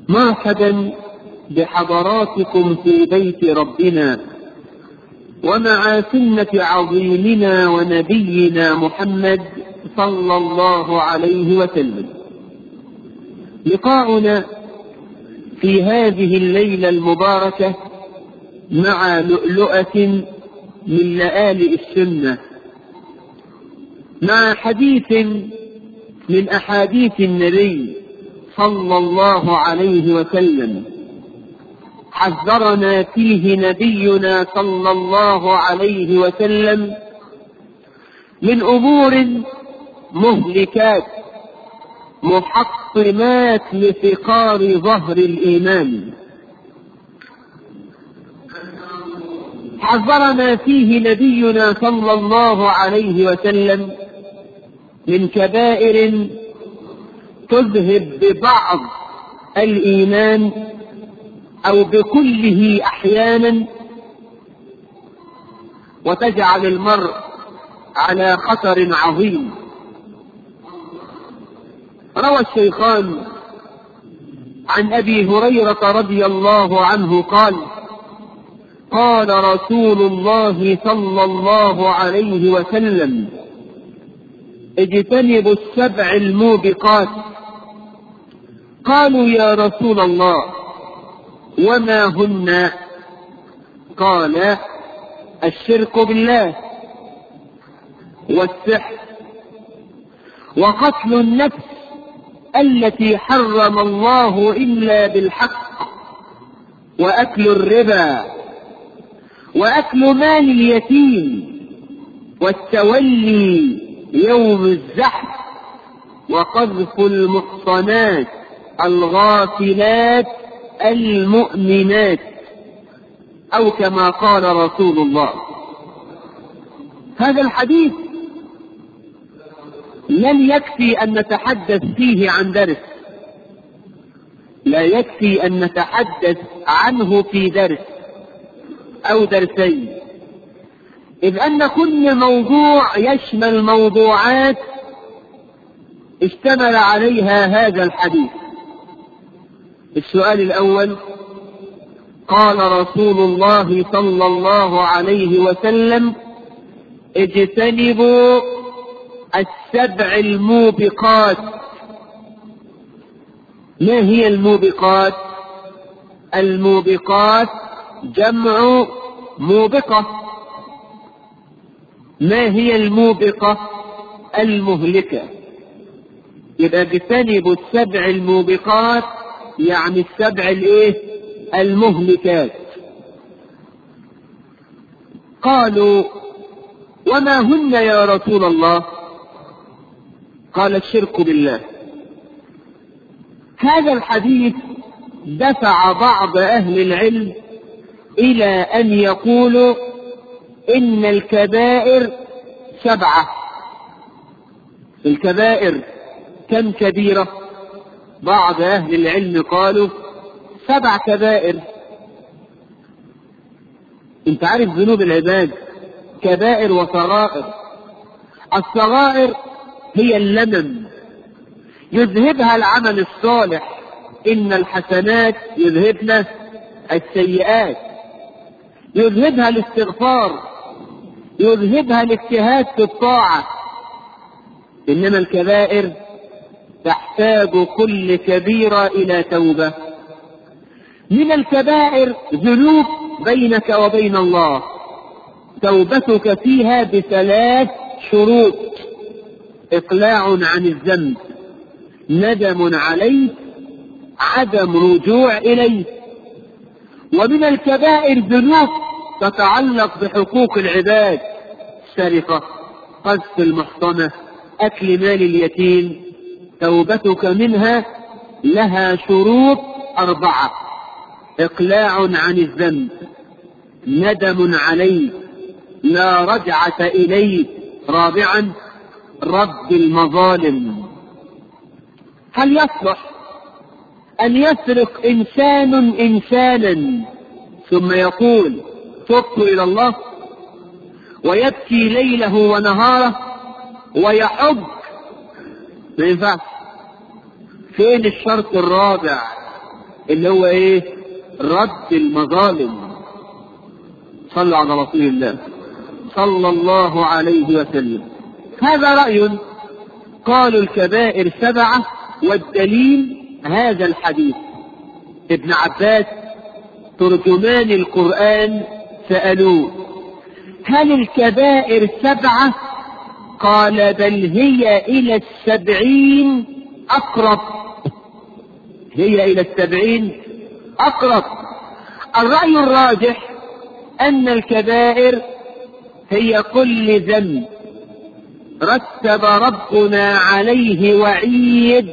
مرحبا بحضراتكم في بيت ربنا ومع سنة عظيمنا ونبينا محمد صلى الله عليه وسلم لقاؤنا في هذه الليلة المباركة مع لؤلؤة من لآلئ السنة مع حديث من أحاديث النبي صلى الله عليه وسلم حذرنا فيه نبينا صلى الله عليه وسلم من امور مهلكات محطمات لفقار ظهر الايمان حذرنا فيه نبينا صلى الله عليه وسلم من كبائر تذهب ببعض الايمان او بكله احيانا وتجعل المرء على خطر عظيم روى الشيخان عن ابي هريره رضي الله عنه قال قال رسول الله صلى الله عليه وسلم اجتنبوا السبع الموبقات قالوا يا رسول الله وما هن قال الشرك بالله والسحر وقتل النفس التي حرم الله الا بالحق واكل الربا واكل مال اليتيم والتولي يوم الزحف وقذف المحصنات الغافلات المؤمنات او كما قال رسول الله هذا الحديث لن يكفي ان نتحدث فيه عن درس لا يكفي ان نتحدث عنه في درس او درسين اذ ان كل موضوع يشمل موضوعات اشتمل عليها هذا الحديث السؤال الأول قال رسول الله صلى الله عليه وسلم اجتنبوا السبع الموبقات ما هي الموبقات الموبقات جمع موبقة ما هي الموبقة المهلكة يبقى اجتنبوا السبع الموبقات يعني السبع الايه المهلكات قالوا وما هن يا رسول الله قال الشرك بالله هذا الحديث دفع بعض اهل العلم الى ان يقولوا ان الكبائر سبعه الكبائر كم كبيره بعض أهل العلم قالوا سبع كبائر انت عارف ذنوب العباد كبائر وصغائر الصغائر هي اللمم يذهبها العمل الصالح إن الحسنات يذهبن السيئات يذهبها الاستغفار يذهبها الاجتهاد في الطاعة إنما الكبائر تحتاج كل كبيرة إلى توبة من الكبائر ذنوب بينك وبين الله توبتك فيها بثلاث شروط إقلاع عن الذنب ندم عليه عدم رجوع إليه ومن الكبائر ذنوب تتعلق بحقوق العباد سرقة قذف المحصنة أكل مال اليتيم توبتك منها لها شروط أربعة إقلاع عن الذنب ندم عليه لا رجعة إليه رابعا رد المظالم هل يصلح أن يسرق إنسان إنسانا ثم يقول تبت إلى الله ويبكي ليله ونهاره ويحج ما ينفعش فين الشرط الرابع اللي هو ايه رد المظالم صلوا على رسول الله صلى الله عليه وسلم هذا رأي قالوا الكبائر سبعة والدليل هذا الحديث ابن عباس ترجمان القرآن سألوه هل الكبائر سبعة قال بل هي إلى السبعين أقرب هي إلى السبعين أقرب الرأي الراجح أن الكبائر هي كل ذنب رتب ربنا عليه وعيد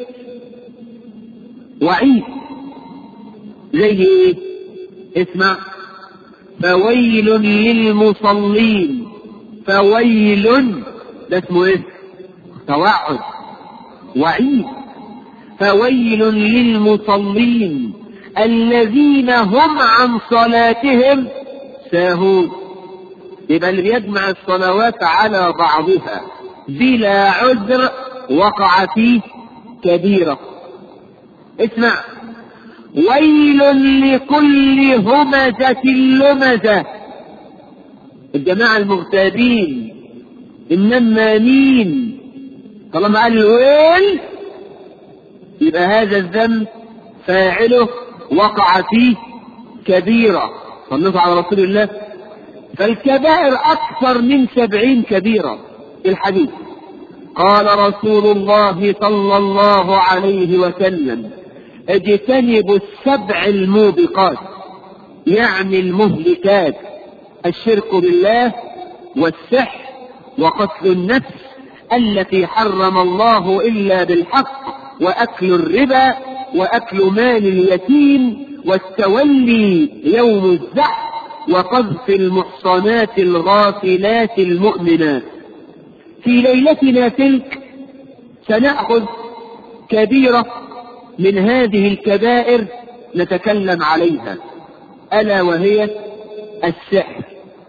وعيد زي ايه اسمع فويل للمصلين فويل ده اسمه ايه توعد وعيد فويل للمصلين الذين هم عن صلاتهم ساهون يبقى اللي بيجمع الصلوات على بعضها بلا عذر وقع فيه كبيرة اسمع ويل لكل همزة لمزة الجماعة المغتابين النمامين طالما قال الويل يبقى هذا الذنب فاعله وقع فيه كبيرة صلوا على رسول الله فالكبائر أكثر من سبعين كبيرة في الحديث قال رسول الله صلى الله عليه وسلم اجتنبوا السبع الموبقات يعني المهلكات الشرك بالله والسحر وقتل النفس التي حرم الله إلا بالحق وأكل الربا وأكل مال اليتيم والتولي يوم الزحف وقذف المحصنات الغافلات المؤمنات في ليلتنا تلك سنأخذ كبيرة من هذه الكبائر نتكلم عليها ألا وهي السحر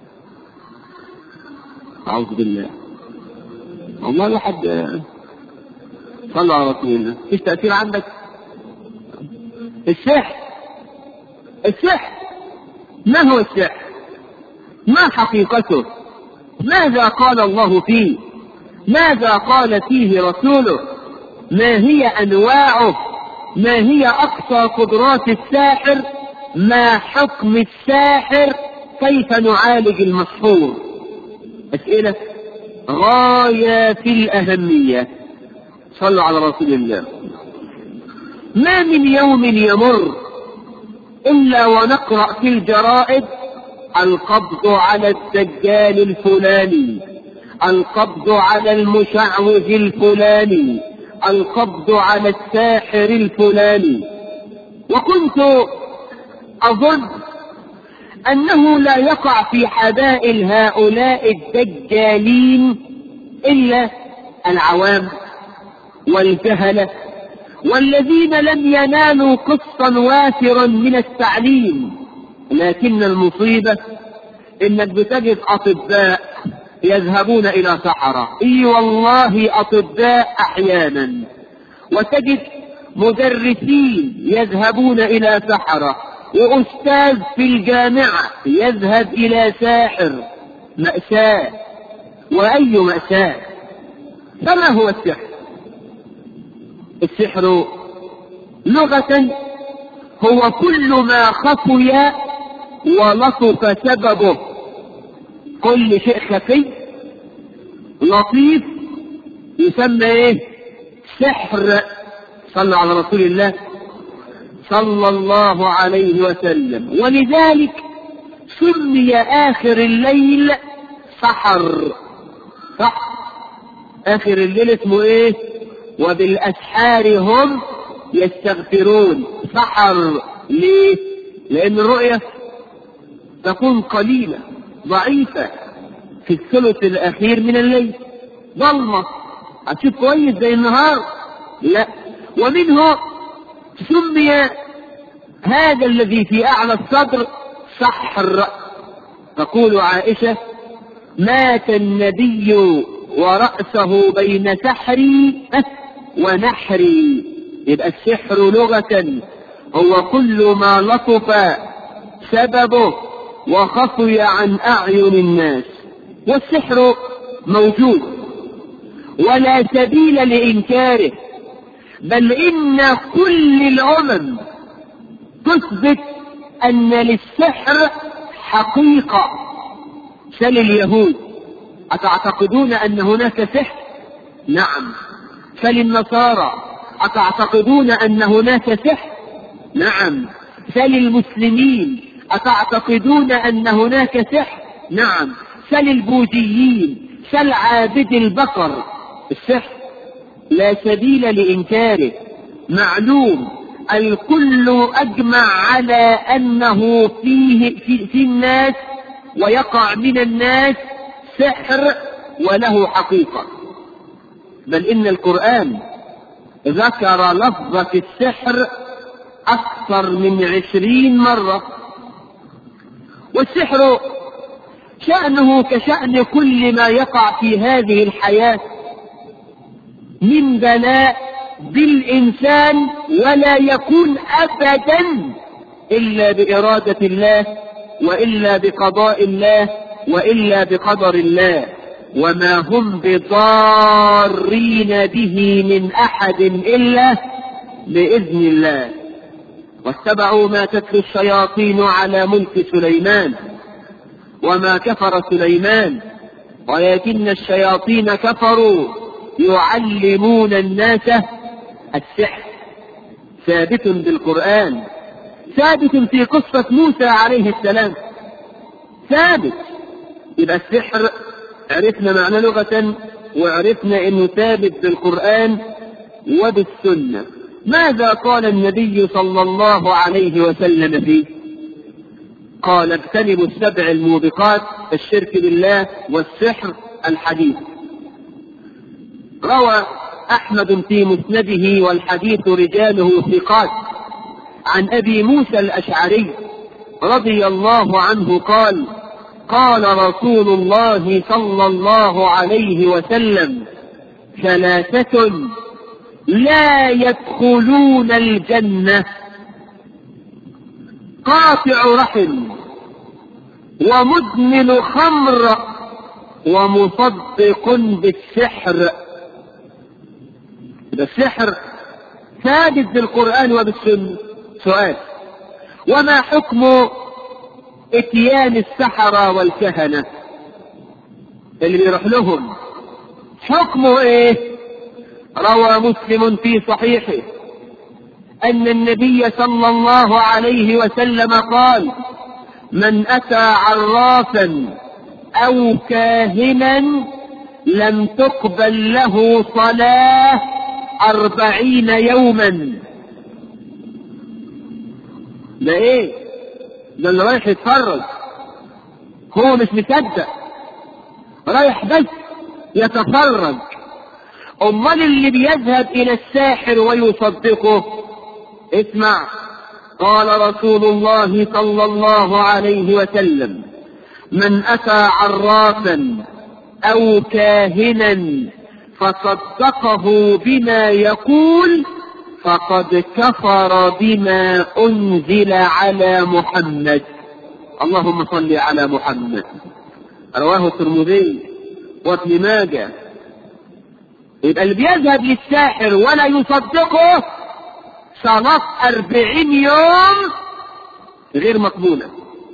أعوذ بالله والله الواحد صلى على رسول الله فيش تأثير عندك السحر السحر ما هو السحر ما حقيقته ماذا قال الله فيه ماذا قال فيه رسوله ما هي انواعه ما هي اقصى قدرات الساحر ما حكم الساحر كيف نعالج المسحور اسئله غايه في الاهميه صلوا على رسول الله ما من يوم يمر إلا ونقرأ في الجرائد القبض على الدجال الفلاني القبض على المشعوذ الفلاني القبض على الساحر الفلاني وكنت أظن أنه لا يقع في حبائل هؤلاء الدجالين إلا العوام والجهلة والذين لم ينالوا قسطا وافرا من التعليم لكن المصيبة انك بتجد اطباء يذهبون الى سحرة اي والله اطباء احيانا وتجد مدرسين يذهبون الى سحرة واستاذ في الجامعة يذهب الى ساحر مأساة واي مأساة فما هو السحر السحر لغة هو كل ما خفي ولطف سببه كل شيء خفي لطيف يسمى ايه سحر صلى على رسول الله صلى الله عليه وسلم ولذلك سمي اخر الليل سحر صح اخر الليل اسمه ايه وبالاسحار هم يستغفرون سحر ليه لان الرؤيه تكون قليله ضعيفه في الثلث الاخير من الليل ظلمه هتشوف كويس زي النهار لا ومنه سمي هذا الذي في اعلى الصدر سحر تقول عائشه مات النبي ورأسه بين سحري ونحري يبقى السحر لغة هو كل ما لطف سببه وخفي عن أعين الناس والسحر موجود ولا سبيل لإنكاره بل إن كل الأمم تثبت أن للسحر حقيقة سل اليهود أتعتقدون أن هناك سحر؟ نعم سل النصارى أتعتقدون أن هناك سحر؟ نعم سل المسلمين أتعتقدون أن هناك سحر؟ نعم سل البوذيين سل عابد البقر السحر لا سبيل لإنكاره معلوم الكل أجمع على أنه فيه في, في الناس ويقع من الناس سحر وله حقيقة بل إن القرآن ذكر لفظة السحر أكثر من عشرين مرة والسحر شأنه كشأن كل ما يقع في هذه الحياة من بلاء بالإنسان ولا يكون أبدا إلا بإرادة الله وإلا بقضاء الله وإلا بقدر الله وما هم بضارين به من أحد إلا بإذن الله واتبعوا ما تتلو الشياطين على ملك سليمان وما كفر سليمان ولكن الشياطين كفروا يعلمون الناس السحر ثابت بالقرآن ثابت في قصة موسى عليه السلام ثابت يبقى السحر عرفنا معنى لغة وعرفنا انه ثابت بالقرآن وبالسنة ماذا قال النبي صلى الله عليه وسلم فيه قال اجتنبوا السبع الموبقات الشرك بالله والسحر الحديث روى أحمد في مسنده والحديث رجاله ثقات عن أبي موسى الأشعري رضي الله عنه قال قال رسول الله صلى الله عليه وسلم ثلاثة لا يدخلون الجنة قاطع رحم ومدمن خمر ومصدق بالسحر السحر ثابت بالقرآن وبالسنة سؤال وما حكم اتيان السحرة والكهنة اللي بيروح لهم حكمه ايه روى مسلم في صحيحه ان النبي صلى الله عليه وسلم قال من اتى عرافا او كاهنا لم تقبل له صلاه أربعين يوما ده ايه ده اللي رايح يتفرج هو مش مصدق رايح بس يتفرج امال اللي بيذهب الى الساحر ويصدقه اسمع قال رسول الله صلى الله عليه وسلم من اتى عرافا او كاهنا فصدقه بما يقول فقد كفر بما انزل على محمد اللهم صل على محمد رواه الترمذي وابن ماجه يبقى اللي بيذهب للساحر ولا يصدقه صلاة أربعين يوم غير مقبولة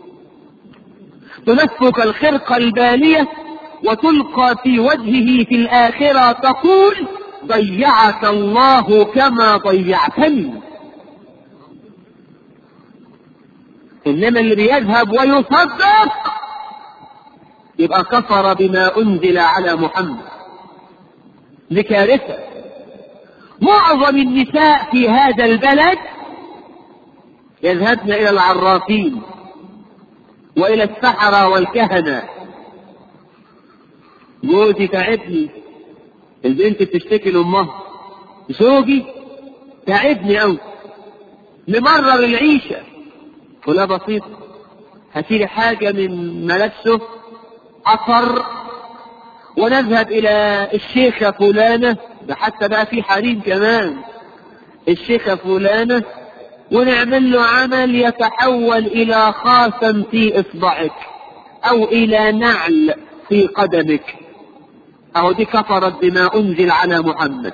تنفك الخرقة البالية وتلقى في وجهه في الآخرة تقول ضيعك الله كما ضيعتني إنما اللي بيذهب ويصدق يبقى كفر بما أنزل على محمد لكارثة معظم النساء في هذا البلد يذهبن إلى العرافين وإلى السحرة والكهنة جوزي تعبني البنت بتشتكي لأمها زوجي تعبني أوي نمرر العيشة ولا بسيط هاتيلي حاجة من ملابسه أثر ونذهب إلى الشيخة فلانة ده حتى بقى في حريم كمان الشيخة فلانة ونعمل له عمل يتحول إلى خاتم في إصبعك أو إلى نعل في قدمك أو دي كفرت بما أنزل على محمد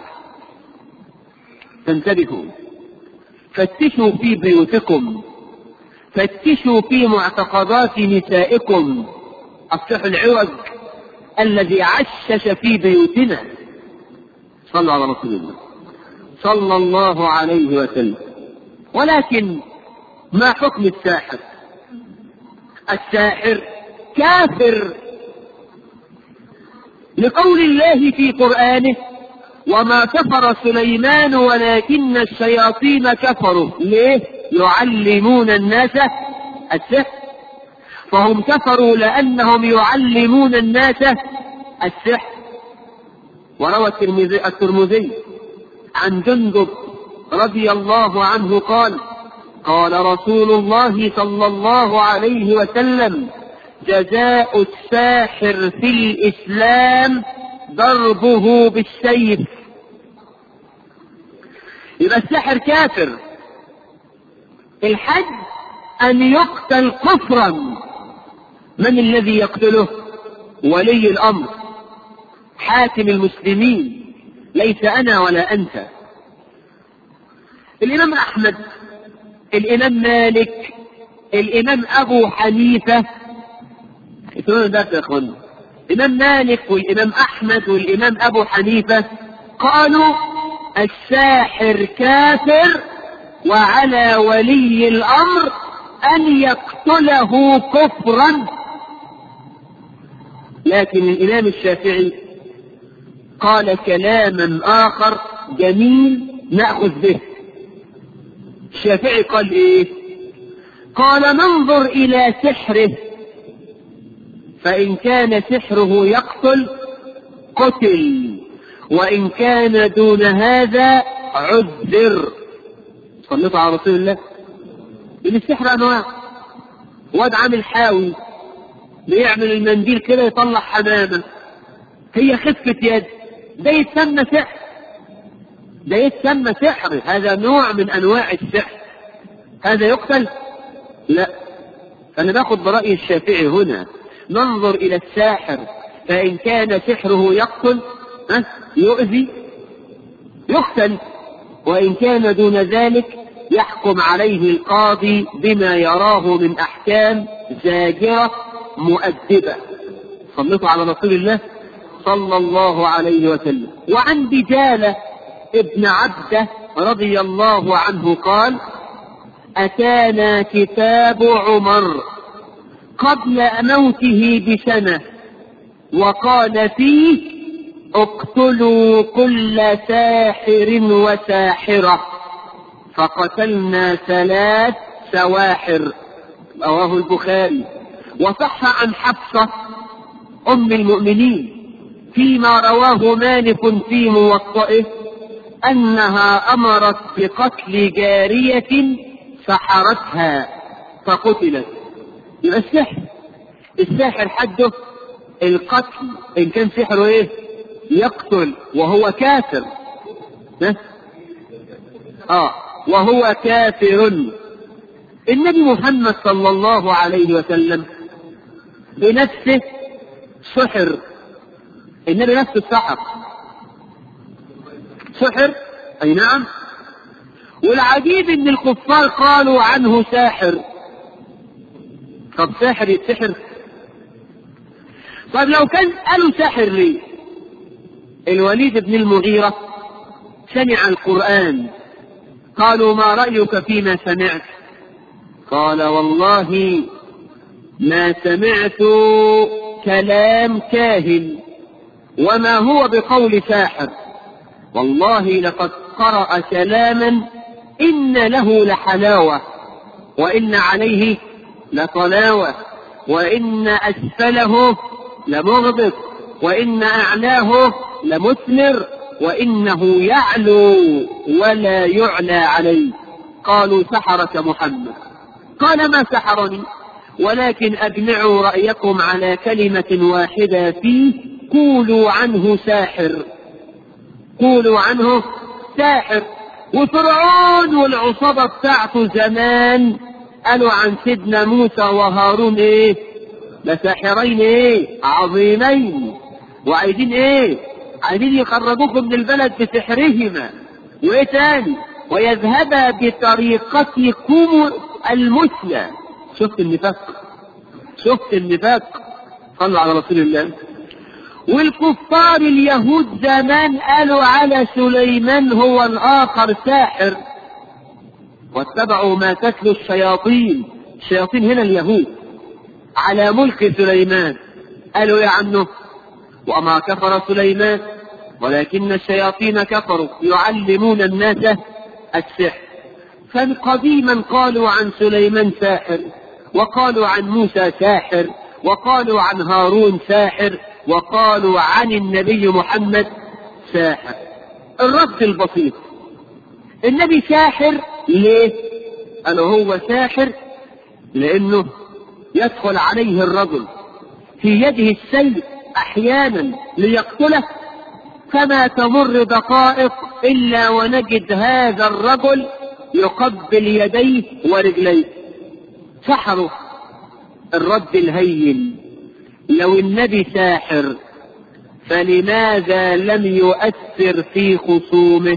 فانتبهوا فتشوا في بيوتكم فتشوا في معتقدات نسائكم الصح العوج الذي عشش في بيوتنا صلى على رسول الله صلى الله عليه وسلم ولكن ما حكم الساحر الساحر كافر لقول الله في قرآنه وما كفر سليمان ولكن الشياطين كفروا ليه يعلمون الناس السحر فهم كفروا لأنهم يعلمون الناس السحر وروى الترمذي الترمذي عن جندب رضي الله عنه قال قال رسول الله صلى الله عليه وسلم جزاء الساحر في الإسلام ضربه بالسيف يبقى الساحر كافر الحد أن يقتل كفرا من الذي يقتله ولي الأمر حاكم المسلمين ليس أنا ولا أنت الإمام أحمد الإمام مالك الإمام أبو حنيفة اسمعوا ده يا إخوانا الإمام مالك والإمام أحمد والإمام أبو حنيفة قالوا الساحر كافر وعلى ولي الأمر أن يقتله كفرا لكن الإمام الشافعي قال كلاما آخر جميل نأخذ به الشافعي قال إيه قال ننظر إلى سحره فإن كان سحره يقتل قتل وإن كان دون هذا عذر صليت على رسول الله من السحر أنواع واد عامل حاوي بيعمل المنديل كده يطلع حمامة هي خفة يد ده يتسمى سحر ده يتسمى سحر هذا نوع من أنواع السحر هذا يقتل لا أنا باخد برأي الشافعي هنا ننظر إلى الساحر فإن كان سحره يقتل ها يؤذي يقتل وإن كان دون ذلك يحكم عليه القاضي بما يراه من أحكام زاجرة مؤدبة صلوا على رسول الله صلى الله عليه وسلم وعن بجالة ابن عبده رضي الله عنه قال أتانا كتاب عمر قبل موته بسنة وقال فيه اقتلوا كل ساحر وساحرة فقتلنا ثلاث سواحر رواه البخاري وصح عن حفصة أم المؤمنين فيما رواه مالك في موطئه أنها أمرت بقتل جارية سحرتها فقتلت يبقى السحر الساحر حده القتل إن كان سحره إيه؟ يقتل وهو كافر ها؟ آه وهو كافر النبي محمد صلى الله عليه وسلم بنفسه سحر النبي نفسه السحر سحر اي نعم والعجيب ان الكفار قالوا عنه ساحر طب ساحر يتسحر طب لو كان قالوا ساحر ليه الوليد بن المغيرة سمع القرآن قالوا ما رأيك فيما سمعت قال والله ما سمعت كلام كاهن وما هو بقول ساحر والله لقد قرأ كلاما إن له لحلاوة وإن عليه لطلاوة وإن أسفله لمغبط وإن أعلاه لمثمر وإنه يعلو ولا يعلى عليه قالوا سحرك محمد قال ما سحرني ولكن أجمعوا رأيكم على كلمة واحدة فيه قولوا عنه ساحر قولوا عنه ساحر وفرعون والعصابة بتاعته زمان قالوا عن سيدنا موسى وهارون ايه لساحرين ايه عظيمين وعايزين ايه عايزين يخرجوكم من البلد بسحرهما وايه تاني ويذهبا بطريقتكم المثلى شفت النفاق شفت النفاق صلوا على رسول الله والكفار اليهود زمان قالوا على سليمان هو الآخر ساحر واتبعوا ما تتلو الشياطين الشياطين هنا اليهود على ملك سليمان قالوا يا عنه وما كفر سليمان ولكن الشياطين كفروا يعلمون الناس السحر فقديما قالوا عن سليمان ساحر وقالوا عن موسى ساحر وقالوا عن هارون ساحر وقالوا عن النبي محمد ساحر الرد البسيط النبي ساحر ليه قالوا هو ساحر لانه يدخل عليه الرجل في يده السيف احيانا ليقتله فما تمر دقائق الا ونجد هذا الرجل يقبل يديه ورجليه سحره الرد الهين لو النبي ساحر فلماذا لم يؤثر في خصومه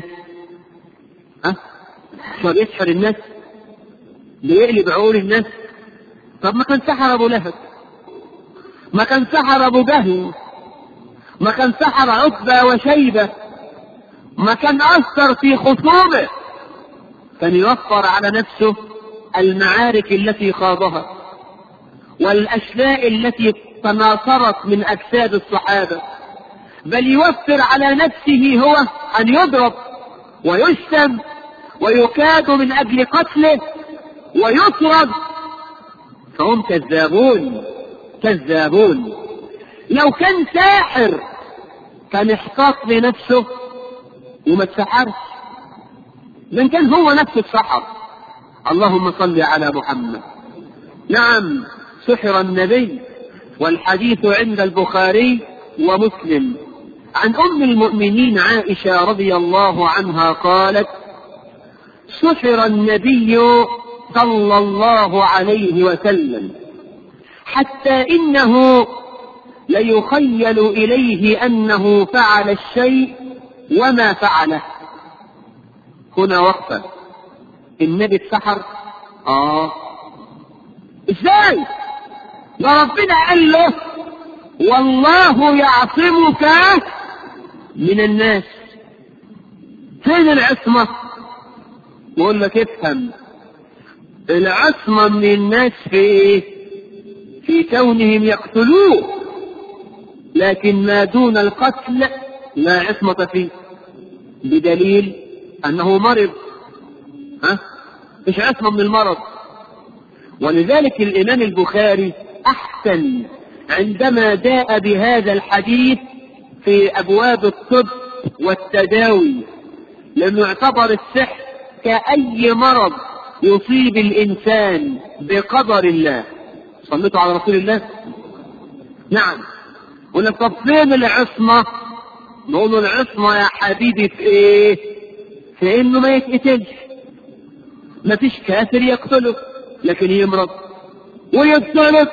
ها أه؟ بيسحر الناس بيقلب عقول الناس طب ما كان سحر ابو لهب ما كان سحر ابو جهل ما كان سحر عتبة وشيبة ما كان أثر في خصومه كان يوفر على نفسه المعارك التي خاضها والأشلاء التي تناثرت من أجساد الصحابة بل يوفر على نفسه هو أن يضرب ويشتم ويكاد من أجل قتله ويطرد فهم كذابون كذابون لو كان ساحر كان احتاط لنفسه وما اتسحرش من كان هو نفسه اتسحر اللهم صل على محمد نعم سحر النبي والحديث عند البخاري ومسلم عن ام المؤمنين عائشه رضي الله عنها قالت سحر النبي صلى الله عليه وسلم حتى انه ليخيل اليه انه فعل الشيء وما فعله هنا وقفه النبي اتسحر اه ازاي ده ربنا قال له والله يعصمك من الناس فين العصمة بقول لك افهم العصمة من الناس في ايه في كونهم يقتلوه لكن ما دون القتل لا عصمة فيه بدليل انه مرض ها مش عصمة من المرض ولذلك الامام البخاري احسن عندما جاء بهذا الحديث في ابواب الطب والتداوي لانه اعتبر السحر كاي مرض يصيب الانسان بقدر الله صليتوا على رسول الله نعم يقول طب فين العصمه نقول له العصمه يا حبيبي في ايه في انه ما يتقتلش ما فيش كافر يقتله لكن يمرض ويقتله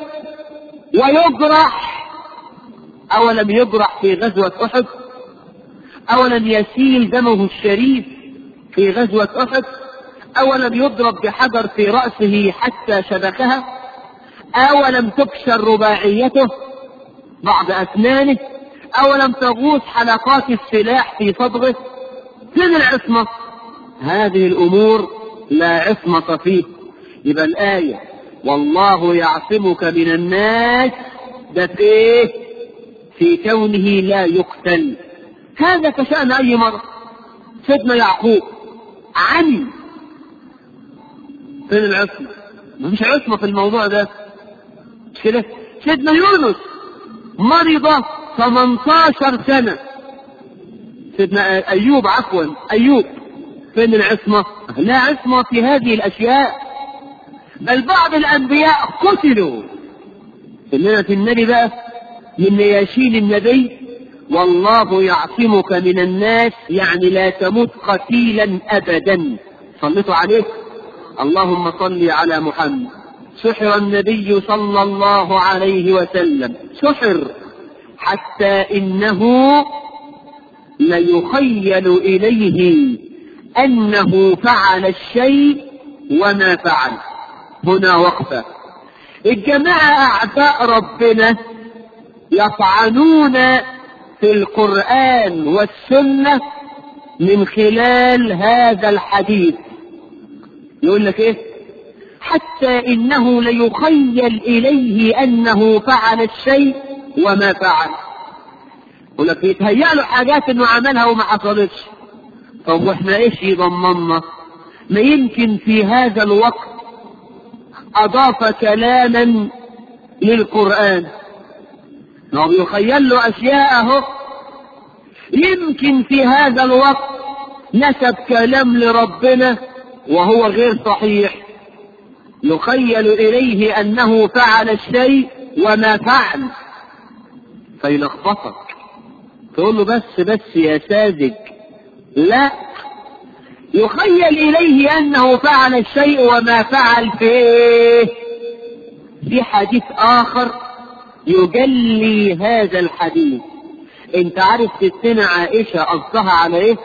ويجرح أولم يجرح في غزوة أحد أولم يسيل دمه الشريف في غزوة أحد أولم يضرب بحجر في رأسه حتى شبكها أولم تكسر رباعيته بعض أسنانه أولم تغوص حلقات السلاح في صدغه فين العصمة هذه الأمور لا عصمة فيه يبقى الآية والله يعصمك من الناس ده في ايه في كونه لا يقتل هذا كشأن أي مرة سيدنا يعقوب عمي فين العصمة؟ مفيش عصمة في الموضوع ده مش كده؟ سيدنا يونس مرض 18 سنة سيدنا أيوب عفوا أيوب فين العصمة؟ لا عصمة في هذه الأشياء بل بعض الأنبياء قتلوا إنما في النبي بقى من يشيل النبي والله يعصمك من الناس يعني لا تموت قتيلا ابدا صليتوا عليه اللهم صل على محمد سحر النبي صلى الله عليه وسلم سحر حتى انه ليخيل اليه انه فعل الشيء وما فعل هنا وقفه الجماعه اعداء ربنا يطعنون في القران والسنه من خلال هذا الحديث يقول لك ايه حتى انه ليخيل اليه انه فعل الشيء وما فعل يقول لك يتهيأ له حاجات انه عملها وما حصلتش طب واحنا ايش يضمننا ما يمكن في هذا الوقت اضاف كلاما للقران ما هو بيخيل له اشياء اهو يمكن في هذا الوقت نسب كلام لربنا وهو غير صحيح يخيل اليه انه فعل الشيء وما فعل فيلخبطك تقول له بس بس يا ساذج لا يخيل اليه انه فعل الشيء وما فعل فيه في حديث اخر يجلي هذا الحديث انت عارف ستنا عائشة قصدها على ايه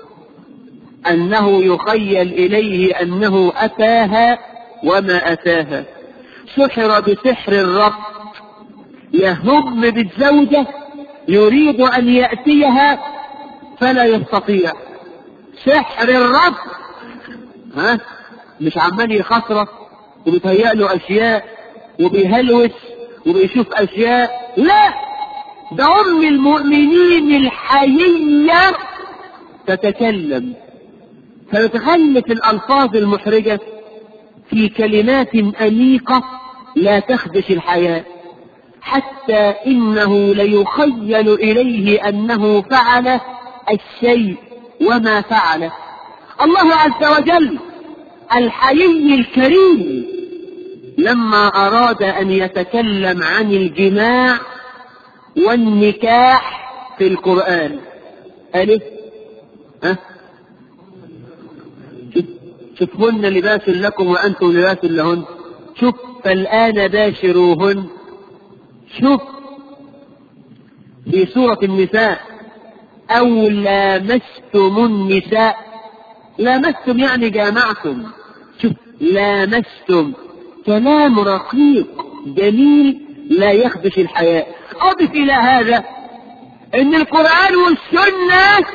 انه يخيل اليه انه اتاها وما اتاها سحر بسحر الرب يهم بالزوجة يريد ان يأتيها فلا يستطيع سحر الرب ها مش عمال يخسرك وبيتهيأ له اشياء وبيهلوس وبيشوف اشياء لا ده ام المؤمنين الحيية تتكلم فتتخلف الالفاظ المحرجة في كلمات انيقة لا تخدش الحياة حتى انه ليخيل اليه انه فعل الشيء وما فعله الله عز وجل الحيي الكريم لما اراد ان يتكلم عن الجماع والنكاح في القرآن ألف ها شوف شوفهن لباس لكم وأنتم لباس لهن شوف فالآن باشروهن شوف في سورة النساء أو لامستم النساء لامستم يعني جامعتم شوف لامستم كلام رقيق جميل لا يخدش الحياة أضف إلى هذا أن القرآن والسنة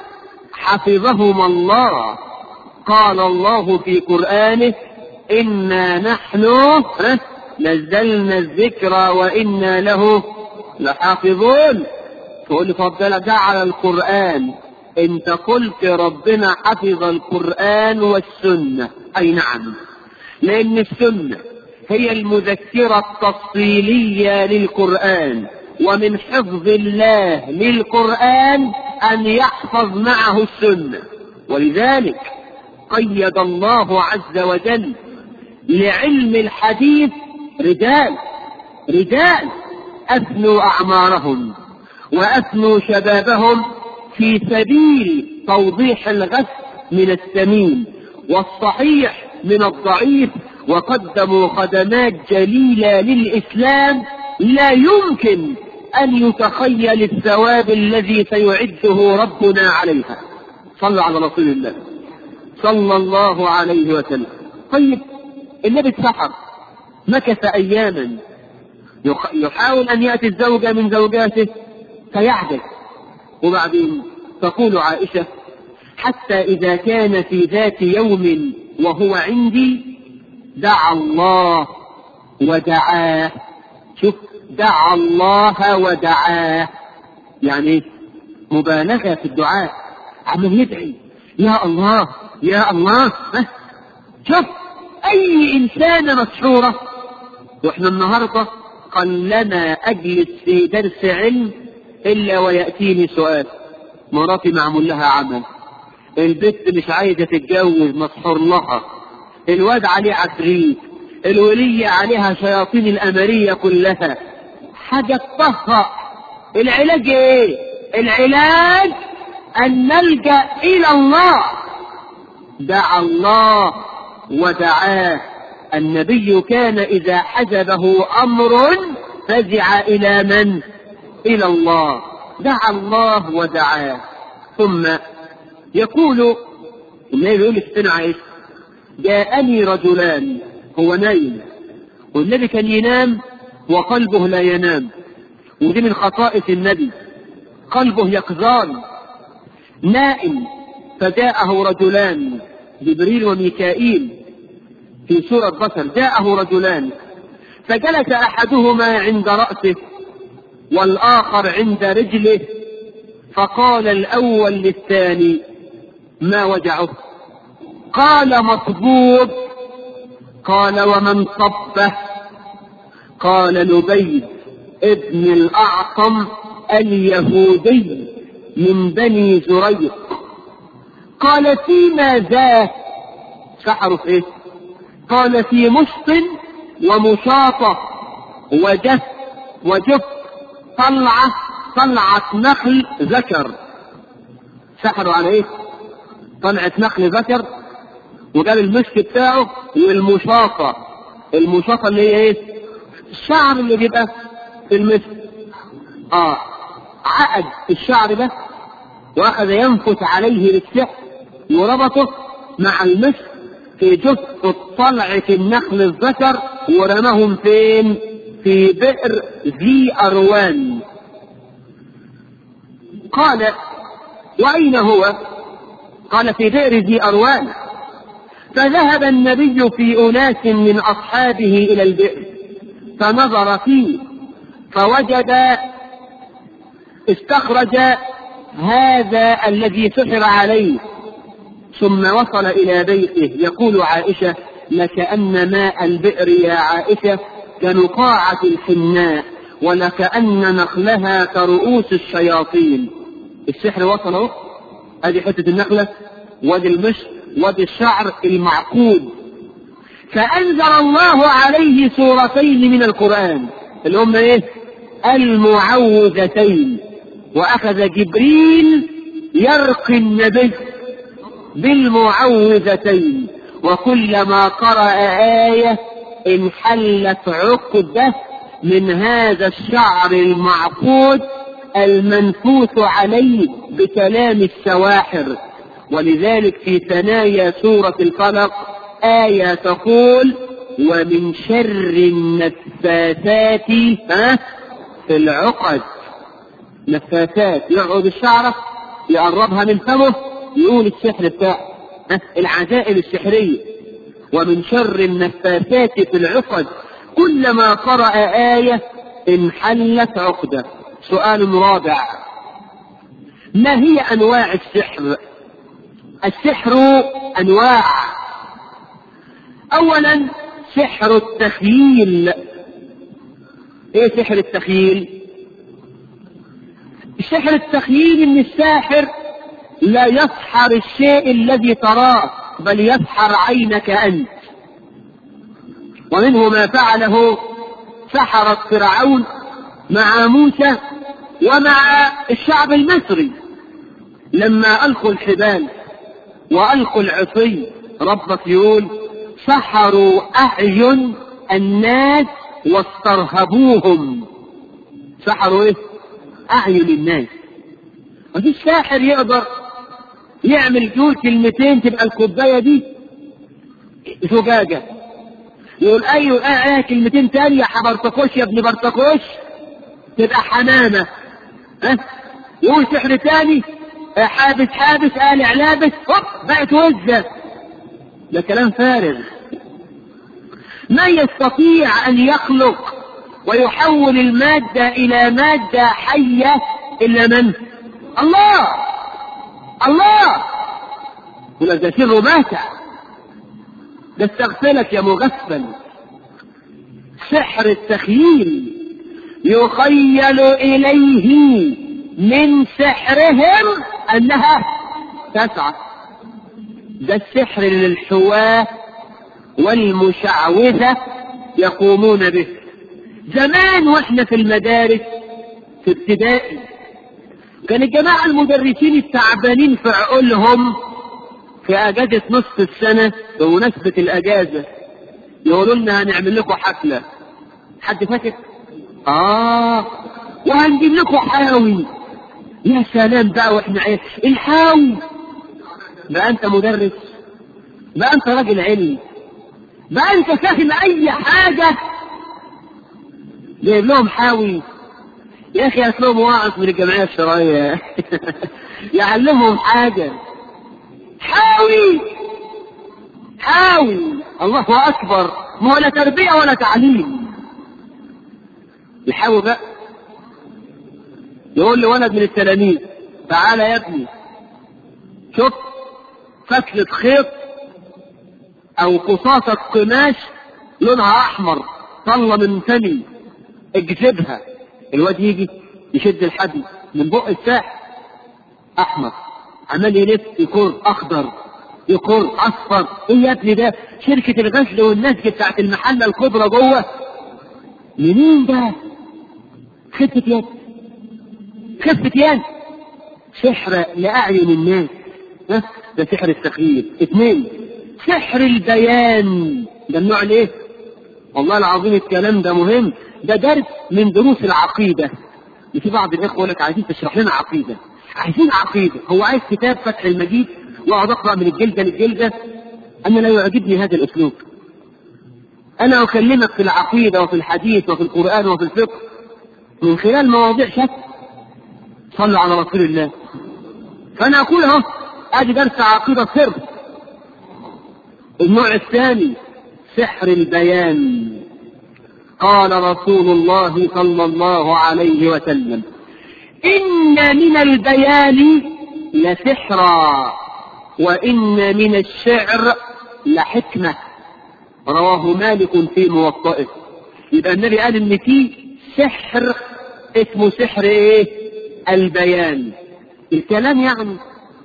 حفظهما الله قال الله في قرآنه إنا نحن نزلنا الذكر وإنا له لحافظون تقول لي فضل ده على القرآن انت قلت ربنا حفظ القرآن والسنة اي نعم لان السنة هي المذكرة التفصيلية للقرآن ومن حفظ الله للقرآن أن يحفظ معه السنة ولذلك قيد الله عز وجل لعلم الحديث رجال رجال أفنوا أعمارهم وأفنوا شبابهم في سبيل توضيح الغث من السمين والصحيح من الضعيف وقدموا خدمات جليلة للإسلام لا يمكن أن يتخيل الثواب الذي سيعده ربنا عليها صلى على رسول الله صلى الله عليه وسلم طيب النبي اتسحر مكث أياما يحاول أن يأتي الزوجة من زوجاته فيعجز وبعدين تقول عائشة حتى إذا كان في ذات يوم وهو عندي دعا الله ودعاه شوف دعا الله ودعاه يعني مبالغة في الدعاء عمال يدعي يا الله يا الله شوف أي إنسانة مسحورة وإحنا النهاردة قلما أجلس في درس علم إلا ويأتيني سؤال مراتي معمول لها عمل البت مش عايزة تتجوز مسحور لها الواد عليه عفريت الولية عليها شياطين الأمرية كلها حاجة تطهق العلاج ايه العلاج أن نلجأ إلى الله دعا الله ودعاه النبي كان إذا حجبه أمر فزع إلى من؟ إلى الله دعا الله ودعاه ثم يقول النبي يقول لستنا عائشة جاءني رجلان هو نايم والنبي كان ينام وقلبه لا ينام ودي من خصائص النبي قلبه يقظان نائم فجاءه رجلان جبريل وميكائيل في سورة بشر جاءه رجلان فجلس أحدهما عند رأسه والآخر عند رجله فقال الأول للثاني ما وجعه قال مصبوب قال ومن صبه قال لبيد ابن الأعصم اليهودي من بني زريق قال فيما ذا سحروا في ايه قال في مشط ومشاطة وجف وجف طلعة طلعة نخل ذكر سحروا على ايه طلعة نخل ذكر وجاب المسك بتاعه والمشاطة المشاطة اللي هي ايه الشعر اللي بيبقى في المسك اه عقد الشعر ده واخذ ينفث عليه بالسحر وربطه مع المسك في جزء طلعة النخل الذكر ورماهم فين؟ في بئر ذي أروان. قال: وأين هو؟ قال في بئر ذي أروان. فذهب النبي في أناس من أصحابه إلى البئر فنظر فيه فوجد استخرج هذا الذي سحر عليه ثم وصل إلى بيته يقول عائشة لكأن ماء البئر يا عائشة كنقاعة الحناء ولكأن نخلها كرؤوس الشياطين السحر وصل اهو ادي حتة النخلة وادي المشط وادي الشعر المعقود فأنزل الله عليه سورتين من القرآن اللي هم ايه المعوذتين وأخذ جبريل يرقي النبي بالمعوذتين وكلما قرأ آية انحلت عقدة من هذا الشعر المعقود المنفوث عليه بكلام السواحر ولذلك في ثنايا سورة الفلق آية تقول ومن شر النفاثات ها في العقد نفاثات يقعد الشعرة يقربها من فمه يقول السحر بتاعه العجائب السحرية ومن شر النفاثات في العقد كلما قرأ آية انحلت عقدة سؤال رابع ما هي أنواع السحر السحر أنواع أولا سحر التخييل ايه سحر التخييل سحر التخييل ان الساحر لا يسحر الشيء الذي تراه بل يسحر عينك انت ومنه ما فعله سحرة فرعون مع موسى ومع الشعب المصري لما القوا الحبال والقوا العصي ربك يقول سحروا اعين الناس واسترهبوهم سحروا ايه اعين الناس مفيش ساحر يقدر يعمل جول كلمتين تبقى الكوبايه دي زجاجه يقول ايوه اه اه كلمتين تانية يا برتقوش يا ابن برتقوش تبقى حمامه ها يقول سحر تاني اه حابس حابس قالع لابس هوب بقت وزه ده كلام فارغ ما يستطيع ان يخلق ويحول المادة إلى مادة حية إلا من؟ الله الله يقول لك ده سر ماتع ده استغفلك يا مغفل سحر التخييل يخيل إليه من سحرهم أنها تسعى ده السحر للحواة والمشعوذة يقومون به زمان واحنا في المدارس في ابتدائي كان الجماعة المدرسين التعبانين في عقولهم في اجازة نصف السنة بمناسبة الاجازة يقولوا لنا هنعمل لكم حفلة حد فاكر؟ اه وهنجيب لكم حاوي يا سلام بقى واحنا ايه الحاوي بقى انت مدرس بقى انت راجل علم بقى انت فاهم اي حاجة جايب لهم حاوي يا اخي هات لهم واعظ من الجمعية الشرعية يعلمهم حاجة حاوي حاوي الله اكبر ما ولا تربية ولا تعليم يحاول بقى يقول لولد من التلاميذ تعالى يا ابني شوف فتلة خيط او قصاصة قماش لونها احمر طلة من فمي اجذبها الواد يجي يشد الحبل من بق الساح احمر عمال يلف يكون اخضر يكون اصفر ايه يا ابني ده شركة الغزل والنسج بتاعت المحلة الكبرى جوه منين ده خفة يد خفة يد سحر لأعين الناس ها ده سحر التخييل اثنين سحر البيان ده النوع الايه والله العظيم الكلام ده مهم ده درس من دروس العقيدة في بعض الإخوة يقول لك عايزين تشرح لنا عقيدة عايزين عقيدة هو عايز كتاب فتح المجيد واقعد اقرا من الجلده للجلده انا لا يعجبني هذا الاسلوب انا اكلمك في العقيده وفي الحديث وفي القران وفي الفقه من خلال مواضيع شك صلوا على رسول الله فانا اقول اهو ادي درس عقيده سر النوع الثاني سحر البيان قال رسول الله صلى الله عليه وسلم ان من البيان لسحرا وإن من الشعر لحكمة رواه مالك في موطئه يبقى النبي قال إن في سحر اسمه سحر إيه؟ البيان الكلام يعني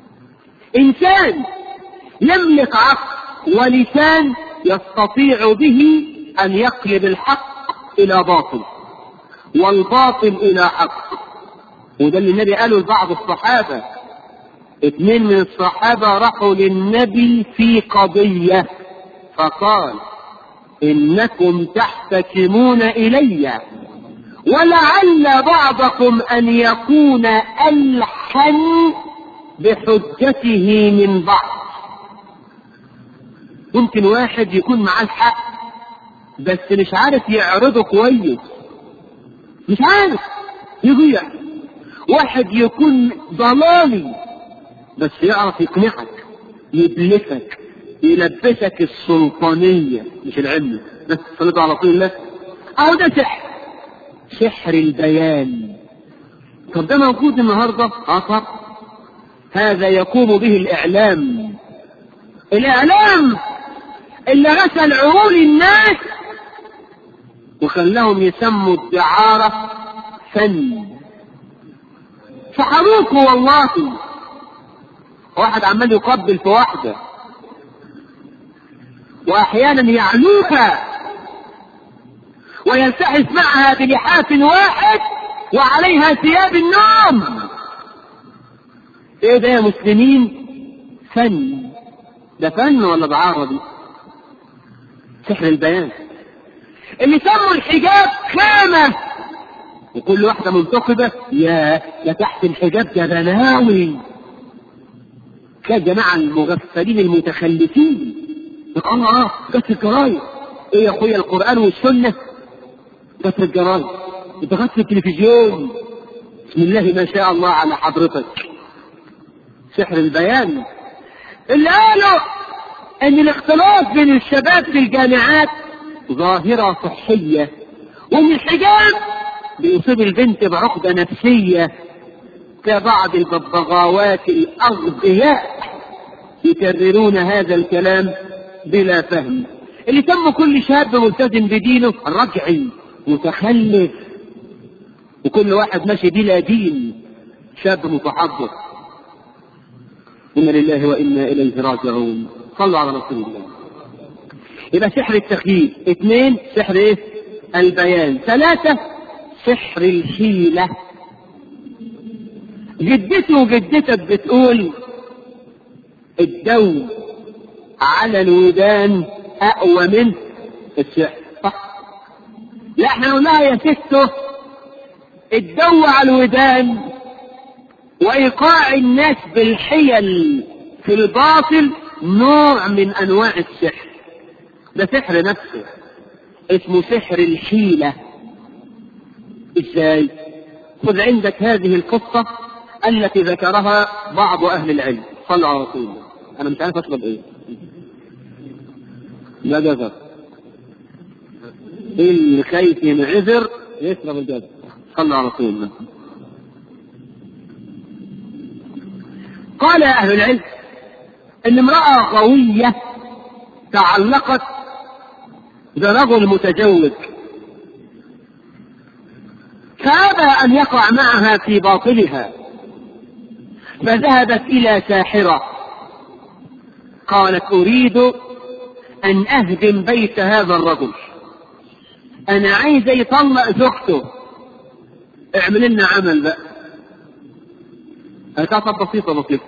إنسان يملك عقل ولسان يستطيع به أن يقلب الحق إلى باطل والباطل إلى حق وده اللي النبي قاله لبعض الصحابة اثنين من الصحابة راحوا للنبي في قضية فقال إنكم تحتكمون إلي ولعل بعضكم أن يكون ألحن بحجته من بعض ممكن واحد يكون معاه الحق بس مش عارف يعرضه كويس مش عارف يضيع واحد يكون ضلالي بس يعرف يقنعك يبلفك يلبسك السلطانية مش العلم صلوا على رسول الله أهو ده سحر سحر البيان طب ده موجود النهارده اه طب هذا يقوم به الإعلام الإعلام اللي غسل عقول الناس وخلاهم يسموا الدعارة فن سحروكوا والله واحد عمال يقبل في واحدة وأحيانا يعلوها ويلتحف معها بلحاف واحد وعليها ثياب النوم ايه ده يا مسلمين فن ده فن ولا دعارة دي سحر البيان اللي سموا الحجاب خامة وكل واحدة منتقبة يا يا تحت الحجاب جبناوي كان جماعة المغفلين المتخلفين يقول اه جت الجرايد ايه يا اخويا القرآن والسنة جت الجرايد انت جت التلفزيون بسم الله ما شاء الله على حضرتك سحر البيان اللي قالوا ان الاختلاط بين الشباب في الجامعات ظاهرة صحية وان الحجاب بيصيب البنت بعقدة نفسية كبعض الببغاوات الأغبياء يكررون هذا الكلام بلا فهم اللي تم كل شاب ملتزم بدينه رجعي متخلف وكل واحد ماشي بلا دين شاب متحضر إنا لله وإنا إليه راجعون صلوا على رسول الله يبقى سحر التخييل اثنين سحر ايه البيان ثلاثة سحر الحيلة جدتي وجدتك بتقول الدو على الودان اقوى من السحر صح لا احنا نقول لها يا ستو الدو على الودان وايقاع الناس بالحيل في الباطل نوع من انواع السحر ده سحر نفسه اسمه سحر الحيلة ازاي خذ عندك هذه القصة التي ذكرها بعض اهل العلم صلوا على رسول الله انا مش عارف اشرب ايه لا جزر اللي خايف ينعذر يشرب الجزر صلوا على رسول الله قال اهل العلم ان امرأة قوية تعلقت برجل متزوج فأبى أن يقع معها في باطلها فذهبت إلى ساحرة قالت أريد أن أهدم بيت هذا الرجل أنا عايزة يطلق زوجته اعمل لنا عمل بقى هتعطى بسيطة بسيطة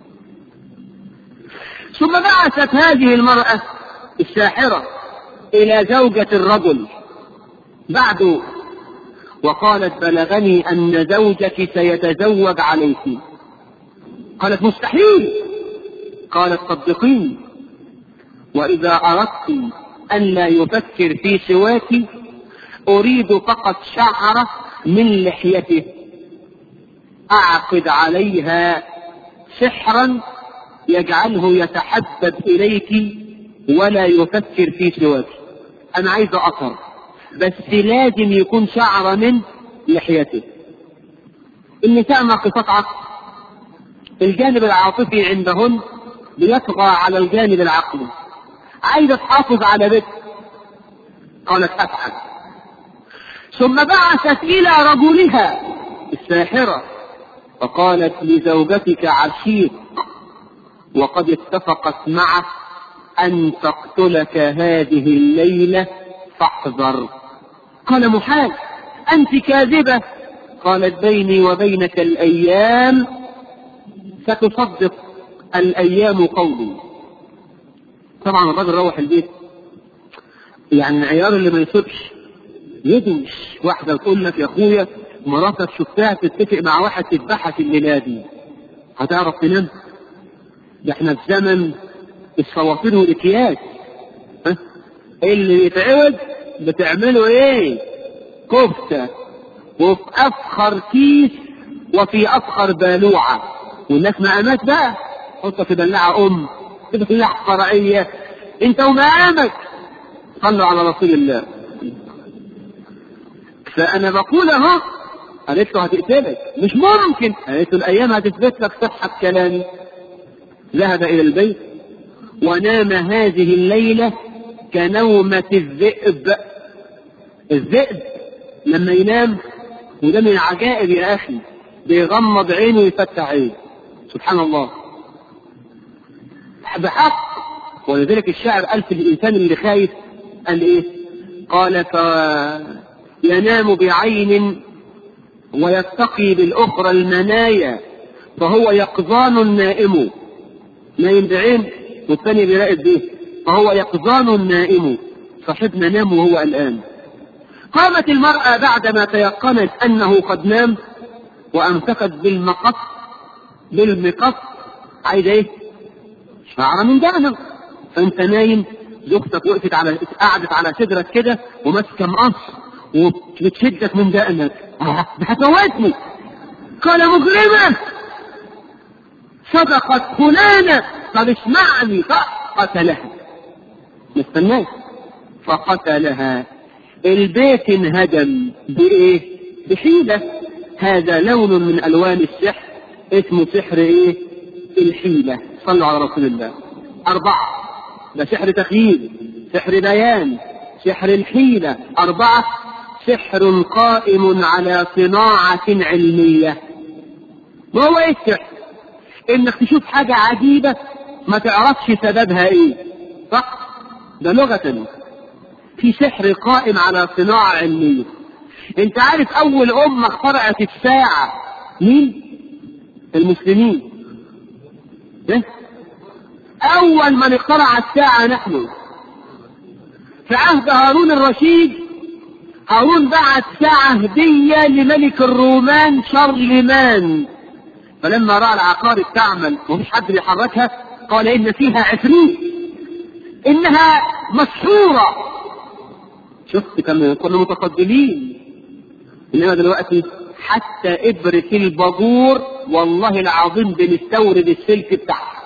ثم بعثت هذه المرأة الساحرة إلى زوجة الرجل بعد وقالت بلغني أن زوجك سيتزوج عليك قالت مستحيل قالت صدقيني وإذا أردت أن لا يفكر في سواك أريد فقط شعرة من لحيته أعقد عليها سحرا يجعله يتحبب إليك ولا يفكر في سواك أنا عايز أثر بس لازم يكون شعر من لحيته النساء ناقصات عقل الجانب العاطفي عندهن بيطغى على الجانب العقلي عايزة تحافظ على بيت قالت أفعل ثم بعثت إلى رجلها الساحرة فقالت لزوجتك عشيق وقد اتفقت معه أن تقتلك هذه الليلة فاحذر قال محال أنت كاذبة قالت بيني وبينك الأيام ستصدق الأيام قولي طبعا الراجل روح البيت يعني العيار اللي ما يصيبش يدوش واحدة تقول لك يا أخويا مراتك شفتها تتفق مع واحد تذبحك الليلة دي هتعرف تنام ده احنا في زمن الصوافير والاكياس ها اللي يتعود بتعمله ايه كفتة وفي افخر كيس وفي افخر بالوعة والناس مقامات بقى حطها في بلاعة ام في بلاعة فرعية انت ومقامك صلوا على رسول الله فانا بقول اهو قالت له هتقتلك مش ممكن قالت له الايام هتثبت لك صحة كلامي ذهب الى البيت ونام هذه الليلة كنومة الذئب الذئب لما ينام وده من العجائب يا أخي بيغمض عينه ويفتح عينه سبحان الله بحق ولذلك الشاعر قال في الإنسان اللي خايف قال إيه؟ قال فينام بعين ويتقي بالأخرى المنايا فهو يقظان نائم نايم بعين والثاني بيراقب بيه فهو يقظان نائم صاحبنا نام وهو الآن قامت المرأة بعدما تيقنت أنه قد نام وأمسكت بالمقص بالمقص عايز إيه؟ شعر من دقنك فأنت نايم زوجتك وقفت على قعدت على صدرك كده وماسكة مقص وبتشدك من دقنك آه ده هتموتني قال مجرمة صدقت فلانة طب اسمعني فقتلها ما استناش فقتلها البيت انهدم بايه بحيلة هذا لون من الوان السحر اسمه سحر ايه الحيلة صلوا على رسول الله اربعة ده سحر تخييل سحر بيان سحر الحيلة اربعة سحر قائم على صناعة علمية ما هو ايه السحر انك تشوف حاجة عجيبة ما تعرفش سببها ايه صح ده لغة في سحر قائم على صناعة علمية انت عارف اول امة اخترعت الساعة مين المسلمين إيه؟ أول من اخترع الساعة نحن في عهد هارون الرشيد هارون بعت ساعة هدية لملك الرومان شارلمان فلما رأى العقارب تعمل ومفيش حد بيحركها قال إن فيها عفريت إنها مسحورة شفت كم كنا متقدمين إنما دلوقتي حتى إبرة الباجور والله العظيم بنستورد السلك بتاعها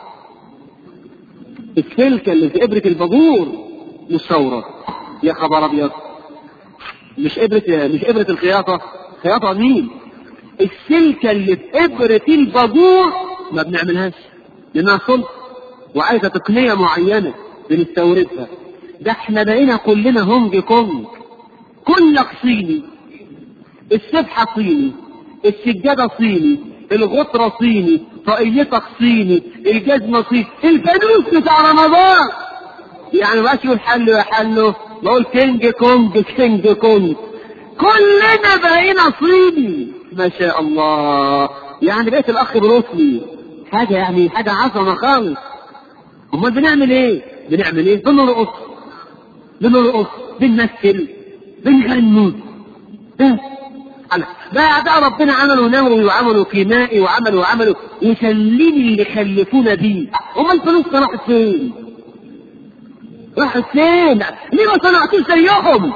السلك اللي في إبرة الباجور مستورد يا خبر أبيض مش إبرة مش إبرة الخياطة خياطة مين؟ السلكة اللي في إبرة الباجور ما بنعملهاش لأنها صلب وعايزة تقنية معينة بنستوردها ده احنا بقينا كلنا هونج كونج كلك صيني السبحة صيني السجادة صيني الغطرة صيني طاقيتك صيني الجزمة صيني الفانوس بتاع رمضان يعني ما يقول حلو يا حلو بقول كينج كونج كينج كونج كلنا بقينا صيني ما شاء الله يعني بقيت الاخ بروسلي حاجة يعني حاجة عظمة خالص امال بنعمل ايه بنعمل ايه بنرقص بنرقص بنمثل بنغني ده بقى ده ربنا عملوا نووي وعملوا كيمائي وعملوا وعملوا وسلمي اللي خلفونا بيه امال الفلوس راحت فين؟ راحت فين؟ ليه ما صنعتوش زيهم؟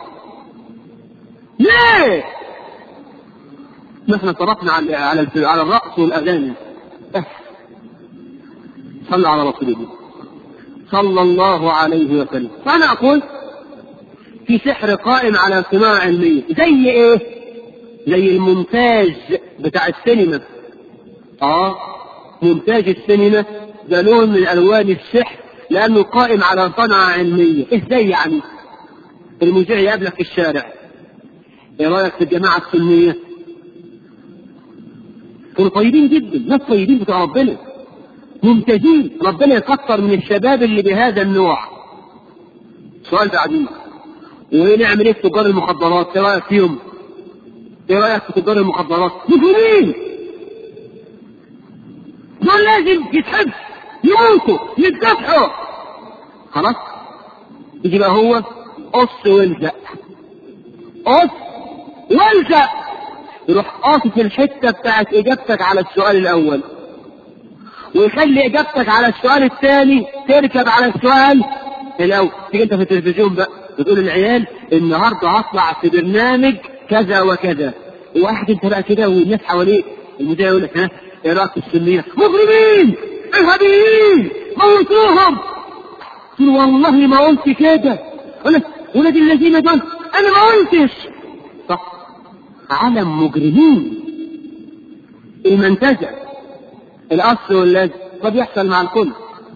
ليه؟ نحن صرفنا على على على الرقص والاغاني بس صلى على رسول الله صلى الله عليه وسلم فانا اقول في سحر قائم على صناعه علميه زي ايه؟ زي المونتاج بتاع السينما اه مونتاج السينما ده لون من الوان السحر لانه قائم على صنعه علميه ازاي يعني؟ المذيع يقابلك في الشارع ايه رايك في الجماعه السنيه؟ كانوا طيبين جدا ناس طيبين بتوع ربنا ممتازين ربنا يكثر من الشباب اللي بهذا النوع سؤال بعدين ونعمل ايه في تجار المخدرات ايه رايك فيهم ايه رايك في تجار المخدرات مجرمين دول لازم يتحبس يموتوا يتذبحوا خلاص يجي بقى هو قص والزق قص والزق يروح قاصص الحته بتاعت اجابتك على السؤال الاول ويخلي اجابتك على السؤال الثاني تركب على السؤال الاول تيجي انت في التلفزيون بقى بتقول العيال النهارده هطلع في برنامج كذا وكذا واحد انت بقى كده والناس حواليك المذيع يقول لك ها ايه رايك في السنيه؟ مجرمين ارهابيين موتوهم قلت والله ما قلت كده ولاد الذين دول انا ما قلتش صح علم مجرمين المنتجع الاصل واللازم قد يحصل مع الكل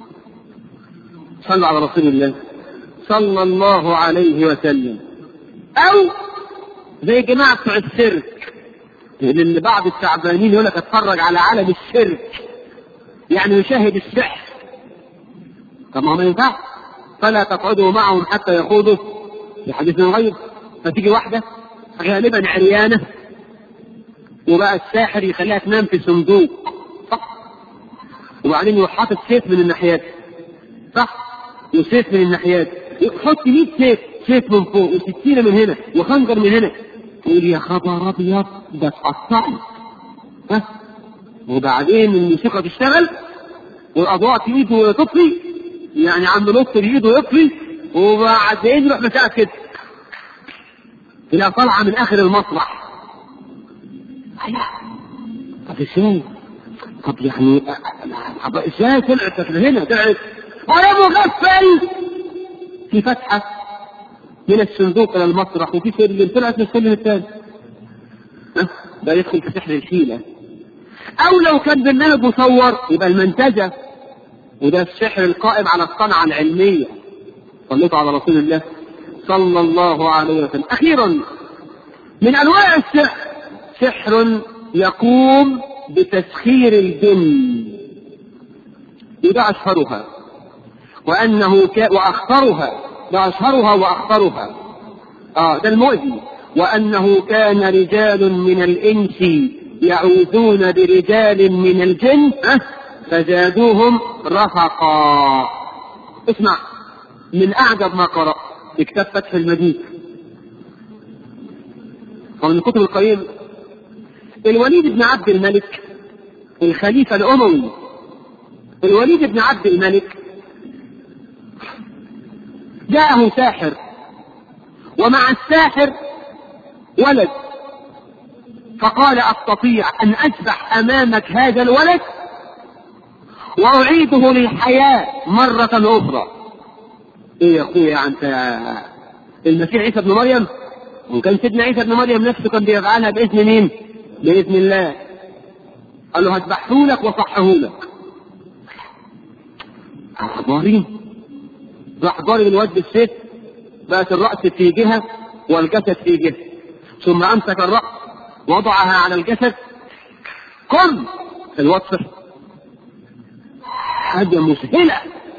صلوا على رسول الله صلى الله عليه وسلم او زي جماعة بتوع السيرك لان بعض التعبانين يقول لك اتفرج على عالم السيرك يعني يشاهد السحر طب ما هو ما ينفعش فلا تقعدوا معهم حتى يخوضوا في حديث غير فتيجي واحدة غالبا عريانة وبقى الساحر يخليها تنام في صندوق صح وبعدين يروح حاطط سيف من الناحيات صح وسيف من الناحيات يحط 100 سيف سيف من فوق وسكينة من هنا وخنجر من هنا يقول يا خبر ابيض ده اتقطعت ها وبعدين الموسيقى تشتغل والاضواء تيجي وتطفي يعني عند نص اليد ويطفي وبعدين يروح مساعد كده تلاقيها طالعه من اخر المسرح طب ازاي؟ طب يعني طب ازاي طلعت هنا طلعت وانا مغفل في فتحه من الصندوق الى المسرح وفي سلم طلعت من السلم الثاني ده يدخل في سحر الحيله او لو كان برنامج مصور يبقى المنتجه وده السحر القائم على الصنعه العلميه صليت على رسول الله صلى الله عليه وسلم اخيرا من انواع السحر سحر يقوم بتسخير الجن وده اشهرها وانه ك... واخطرها ده اشهرها واخطرها اه ده المؤذي وانه كان رجال من الانس يعوذون برجال من الجن أه فزادوهم رهقا اسمع من أعجب ما قرأ في كتاب فتح المجيد ومن الكتب القيمة الوليد بن عبد الملك الخليفة الأموي الوليد بن عبد الملك جاءه ساحر ومع الساحر ولد فقال أستطيع أن أذبح أمامك هذا الولد وأعيده للحياة مرة أخرى إيه يا أخويا أنت المسيح عيسى ابن مريم وكان سيدنا عيسى ابن مريم نفسه كان بيفعلها بإذن مين؟ بإذن الله قال له هذبحه لك وصحه لك أخباري راح ضارب الواد بالسيف بقت الرأس في جهة والجسد في جهة ثم أمسك الرأس وضعها على الجسد قم الواد صحي حاجة مسهلة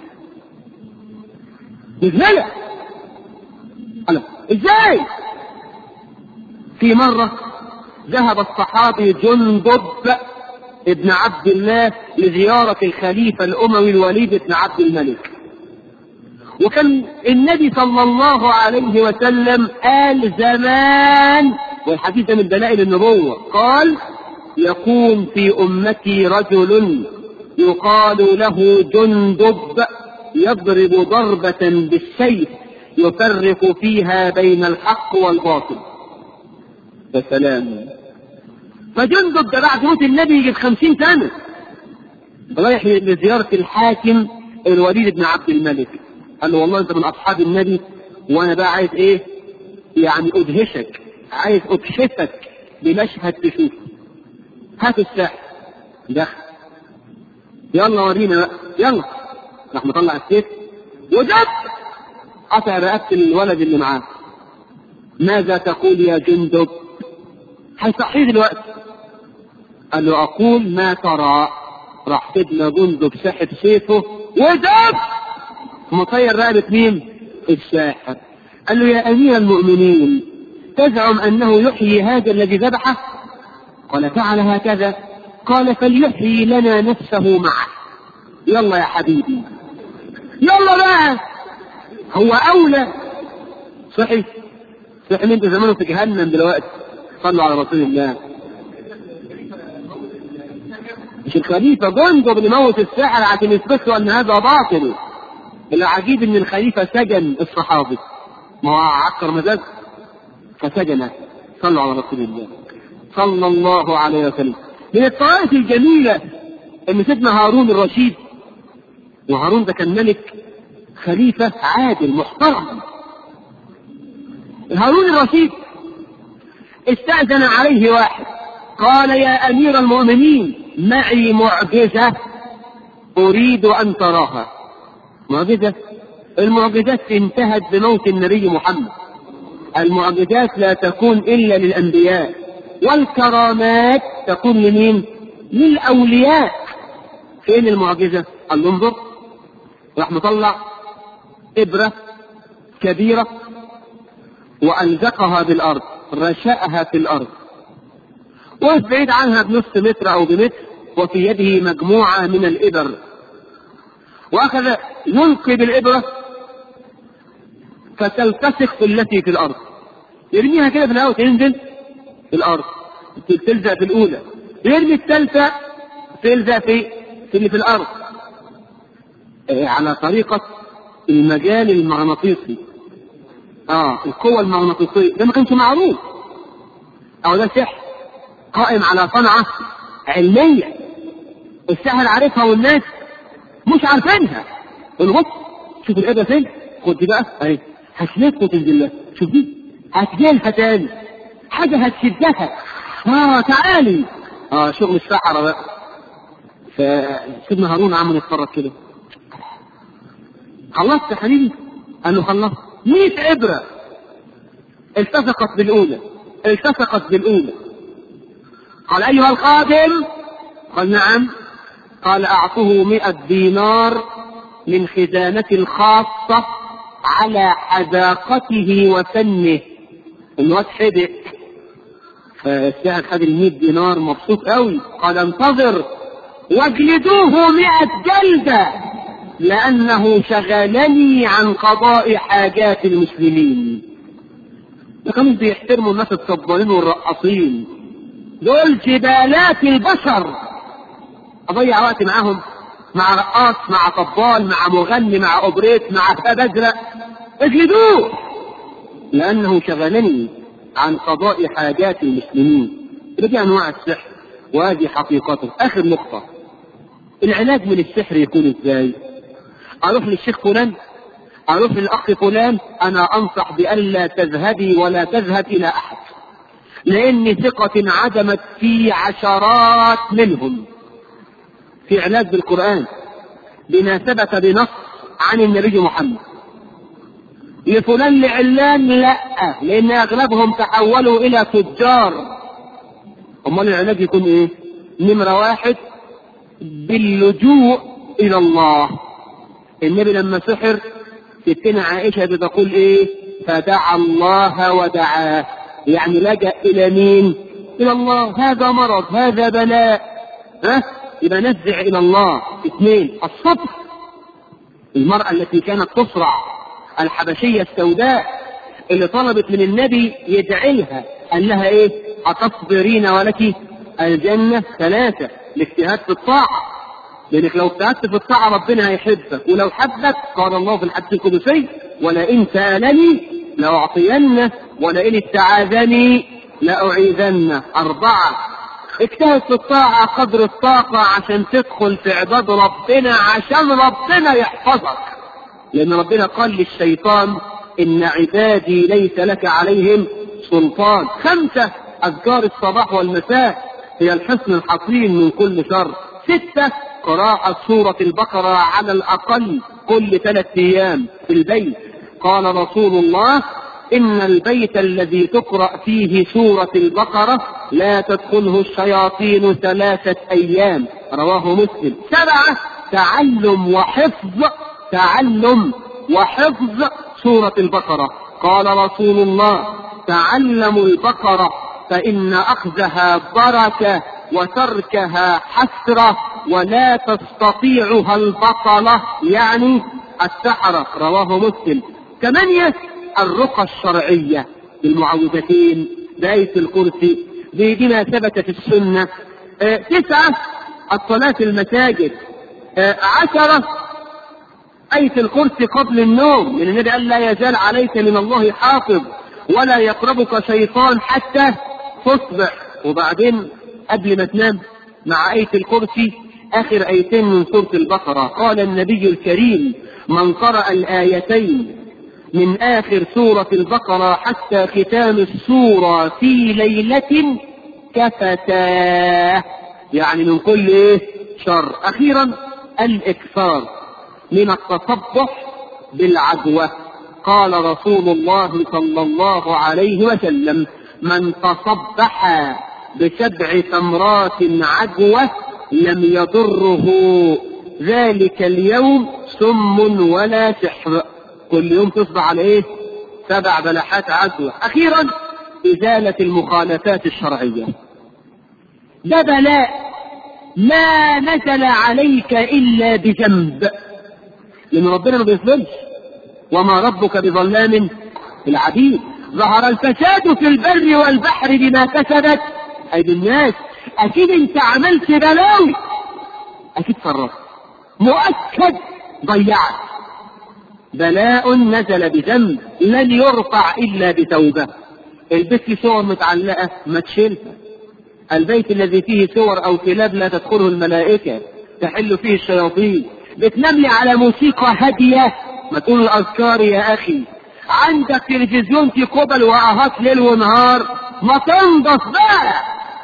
مسهلة قال ازاي في مرة ذهب الصحابي جندب ابن عبد الله لزيارة الخليفة الأموي الوليد بن عبد الملك وكان النبي صلى الله عليه وسلم قال زمان والحديث ده من دلائل النبوة قال يكون في أمتي رجل يقال له جندب يضرب ضربة بالسيف يفرق فيها بين الحق والباطل يا سلام فجندب ده بعد موت النبي يجي خمسين سنة رايح لزيارة الحاكم الوليد بن عبد الملك قال له والله انت من اصحاب النبي وانا بقى عايز ايه يعني ادهشك عايز ادهشك بمشهد تشوفه هات الساحر دخل يلا ورينا بقى يلا راح مطلع السيف وجب قطع رقبة الولد اللي معاه ماذا تقول يا جندب هيصحيه دلوقتي قال له اقول ما ترى راح سيدنا جندب سحب سيفه وجب مطير رقبة مين؟ الساحر قال له يا أمير المؤمنين تزعم أنه يحيي هذا الذي ذبحه؟ قال فعل هكذا قال فليحيي لنا نفسه معه يلا يا حبيبي يلا بقى هو أولى صحي صحي انت زمانه في جهنم دلوقتي صلوا على رسول الله مش الخليفة جندب اللي موت الساحر عشان يثبتوا أن هذا باطل العجيب ان الخليفة سجن الصحابي ما هو عكر مزاج فسجنه صلوا على رسول الله صلى الله عليه وسلم من الطوائف الجميلة ان سيدنا هارون الرشيد وهارون ده كان ملك خليفة عادل محترم هارون الرشيد استأذن عليه واحد قال يا أمير المؤمنين معي معجزة أريد أن تراها معجزة المعجزات انتهت بموت النبي محمد المعجزات لا تكون إلا للأنبياء والكرامات تكون لمين؟ للأولياء فين المعجزة؟ قال له انظر راح مطلع إبرة كبيرة وألزقها بالأرض رشأها في الأرض وقف بعيد عنها بنص متر أو بمتر وفي يده مجموعة من الإبر واخذ يلقي بالابره فتلتصق في التي في الارض يرميها كده في الهواء تنزل في الارض تلزق في الاولى يرمي الثالثه تلزق في في اللي في الارض آه على طريقه المجال المغناطيسي اه القوة المغناطيسية ده ما كانش معروف او ده سحر قائم على صنعة علمية السحر عارفها والناس مش عارفينها الغط شوف الإبرة فين خد دي بقى اهي هتلف وتنزل لها شوف دي هتجيلها تاني حاجة هتشدها اه تعالي اه شغل السحرة بقى فسيدنا هارون عمل يتفرج كده خلصت يا حبيبي قال له خلصت 100 إبرة التصقت بالأولى التصقت بالأولى قال أيها الخادم قال نعم قال أعطه مئة دينار من خزانتي الخاصة على حذاقته وفنه الواد حدق فالساحر خد ال 100 دينار مبسوط قوي قال انتظر واجلدوه مئة جلدة لأنه شغلني عن قضاء حاجات المسلمين ما كانوا بيحترموا الناس الصبانين والرقاصين دول جبالات البشر أضيع وقت معاهم مع رقاص مع طبال مع مغني مع أوبريت مع باب أزرق اجلدوه لأنه شغلني عن قضاء حاجات المسلمين دي أنواع السحر وهذه حقيقته آخر نقطة العلاج من السحر يكون ازاي؟ اروح للشيخ فلان اروح للاخ فلان انا انصح بألا تذهبي ولا تذهب الى احد لان ثقة عدمت في عشرات منهم في علاج بالقرآن بما ثبت بنص عن النبي محمد لفلان لعلان لا لان اغلبهم تحولوا الى تجار امال العلاج يكون ايه نمرة واحد باللجوء الى الله النبي لما سحر ستنا عائشة بتقول ايه فدعا الله ودعاه يعني لجأ الى مين الى الله هذا مرض هذا بلاء ها يبقى نفزع الى الله اثنين الصبر المرأة التي كانت تصرع الحبشية السوداء اللي طلبت من النبي يدعي لها قال لها ايه اتصبرين ولك الجنة ثلاثة الاجتهاد في الطاعة لانك لو اجتهدت في الطاعة ربنا هيحبك ولو حبك قال الله في الحديث القدسي ولئن سألني لأعطينه ولئن استعاذني لأعيذنه أربعة اجتهد في الطاعة قدر الطاقة عشان تدخل في عباد ربنا عشان ربنا يحفظك لأن ربنا قال للشيطان إن عبادي ليس لك عليهم سلطان خمسة أذكار الصباح والمساء هي الحصن الحصين من كل شر ستة قراءة سورة البقرة على الأقل كل ثلاث أيام في البيت قال رسول الله إن البيت الذي تقرأ فيه سورة البقرة لا تدخله الشياطين ثلاثة أيام رواه مسلم سبعة تعلم وحفظ تعلم وحفظ سورة البقرة قال رسول الله تعلموا البقرة فإن أخذها بركة وتركها حسرة ولا تستطيعها البطلة يعني السحرة رواه مسلم ثمانية الرقى الشرعية بالمعوذتين بآية الكرسي بما ثبت في السنة آه تسعة الصلاة في المساجد آه عشرة آية الكرسي قبل النوم لأن النبي قال لا يزال عليك من الله حافظ ولا يقربك شيطان حتى تصبح وبعدين قبل ما تنام مع آية الكرسي آخر آيتين من سورة البقرة قال النبي الكريم من قرأ الآيتين من آخر سورة البقرة حتى ختام السورة في ليلة كفتاه يعني من كل إيه شر أخيرا الإكثار من التصبح بالعدوى قال رسول الله صلى الله عليه وسلم من تصبح بسبع تمرات عدوة لم يضره ذلك اليوم سم ولا سحر كل يوم تصبح على ايه سبع بلحات عدوى اخيرا ازالة المخالفات الشرعية ده بلاء ما نزل عليك الا بذنب لان ربنا ما بيظلمش وما ربك بظلام العبيد ظهر الفساد في البر والبحر بما كسبت ايدي الناس اكيد انت عملت بلاوي اكيد فرطت مؤكد ضيعت بلاء نزل بذنب لن يرفع الا بتوبه البيت فيه صور متعلقه ما تشيلها البيت الذي فيه صور او كلاب لا تدخله الملائكه تحل فيه الشياطين بتنام لي على موسيقى هاديه ما تقول الاذكار يا اخي عندك تلفزيون في قبل واهات ليل ونهار ما تنضف بقى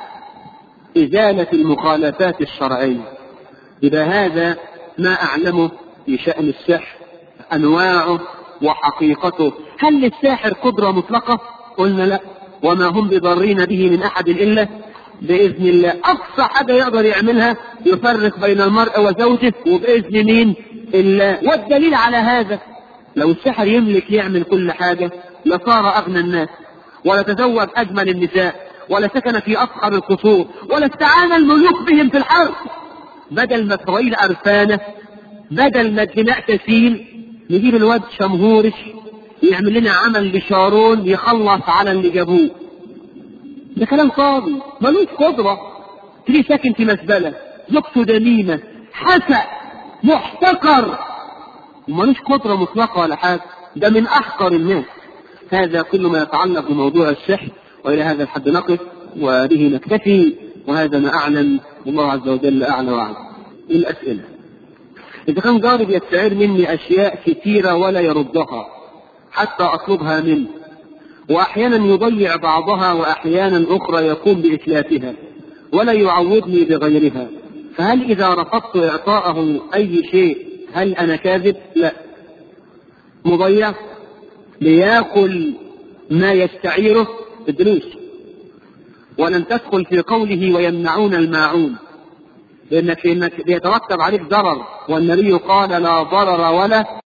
ازاله المخالفات الشرعيه يبقى هذا ما اعلمه في شان السحر انواعه وحقيقته هل للساحر قدره مطلقه قلنا لا وما هم بضارين به من احد الا باذن الله اقصى حاجه يقدر يعملها يفرق بين المرء وزوجه وباذن مين الله والدليل على هذا لو السحر يملك يعمل كل حاجه لصار اغنى الناس ولتزوج اجمل النساء ولا سكن في أفخر القصور ولا استعان الملوك بهم في الحرب بدل ما إسرائيل أرفانة بدل ما الدماء تسيل نجيب الواد شمهورش يعمل لنا عمل لشارون يخلص على اللي جابوه ده كلام فاضي ملوش قدرة تلاقيه ساكن في مزبلة زوجته دميمة حسأ محتقر وملوش قدرة مطلقة ولا حاجة ده من أحقر الناس هذا كل ما يتعلق بموضوع السحر وإلى هذا الحد نقف وبه نكتفي وهذا ما أعلم والله عز وجل أعلى وأعلم الأسئلة إذا كان جاري بيستعير مني أشياء كثيرة ولا يردها حتى أطلبها منه وأحيانا يضيع بعضها وأحيانا أخرى يقوم بإتلافها ولا يعوضني بغيرها فهل إذا رفضت إعطاءه أي شيء هل أنا كاذب؟ لا مضيع ليأكل ما يستعيره الدروس ولن تدخل في قوله ويمنعون الماعون لأنك إنك بيترتب عليك ضرر والنبي قال لا ضرر ولا